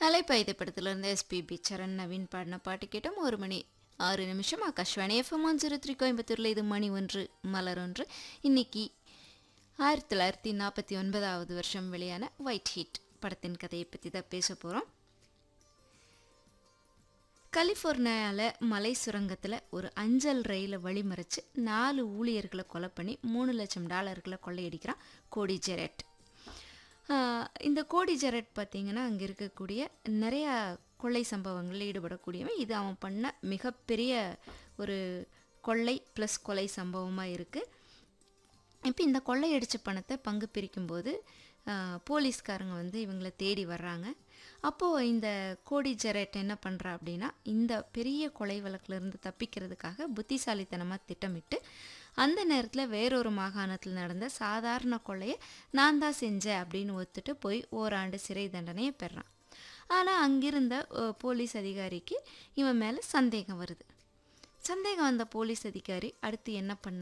அலைப்பாய்த படத்திலிருந்து எஸ்பிபி சரண் நவீன் பாடின பாட்டு கேட்டோம் ஒரு மணி ஆறு நிமிஷம் Akashvani FM one zero three கோயம்புத்தூரில் இது மணி ஒன்று மலர் ஒன்று இன்னைக்கு ஆயிரத்தி தொள்ளாயிரத்தி நாற்பத்தி ஒன்பதாவது வருஷம் வெளியான ஒயிட் ஹீட் படத்தின் கதையை பற்றி தான் பேச போகிறோம் கலிஃபோர்னியாவில் மலை சுரங்கத்தில் ஒரு அஞ்சல் ரயிலை வழிமறைச்சு நாலு ஊழியர்களை கொலை பண்ணி மூணு லட்சம் டாலர்களை கொள்ளையடிக்கிறான் கோடி ஜெரட் ஆஹ் இந்த கோடி ஜெரட் பார்த்திங்கன்னா அங்கே இருக்கக்கூடிய நிறையா கொள்ளை சம்பவங்களில் ஈடுபடக்கூடியவன் இது அவன் பண்ண மிகப்பெரிய ஒரு கொள்ளை ப்ளஸ் கொலை சம்பவமாக இருக்குது இப்போ இந்த கொள்ளையடிச்ச பணத்தை பங்கு பிரிக்கும்போது ஆஹ், போலீஸ்காரங்க வந்து இவங்களை தேடி வர்றாங்க அப்போது இந்த கோடி ஜெரட் என்ன பண்ணுறா அப்படின்னா இந்த பெரிய கொலை வழக்கிலிருந்து தப்பிக்கிறதுக்காக புத்திசாலித்தனமாக திட்டமிட்டு அந்த நேரத்தில் வேறொரு மாகாணத்தில் நடந்த சாதாரண கொள்ளையை நான் தான் செஞ்சேன் அப்படின்னு ஒத்துட்டு போய் ஓராண்டு சிறை தண்டனையை பெறான் ஆனால் அங்கிருந்த அஹ், போலீஸ் அதிகாரிக்கு இவன் மேலே சந்தேகம் வருது சந்தேகம் வந்த போலீஸ் அதிகாரி அடுத்து என்ன பண்ண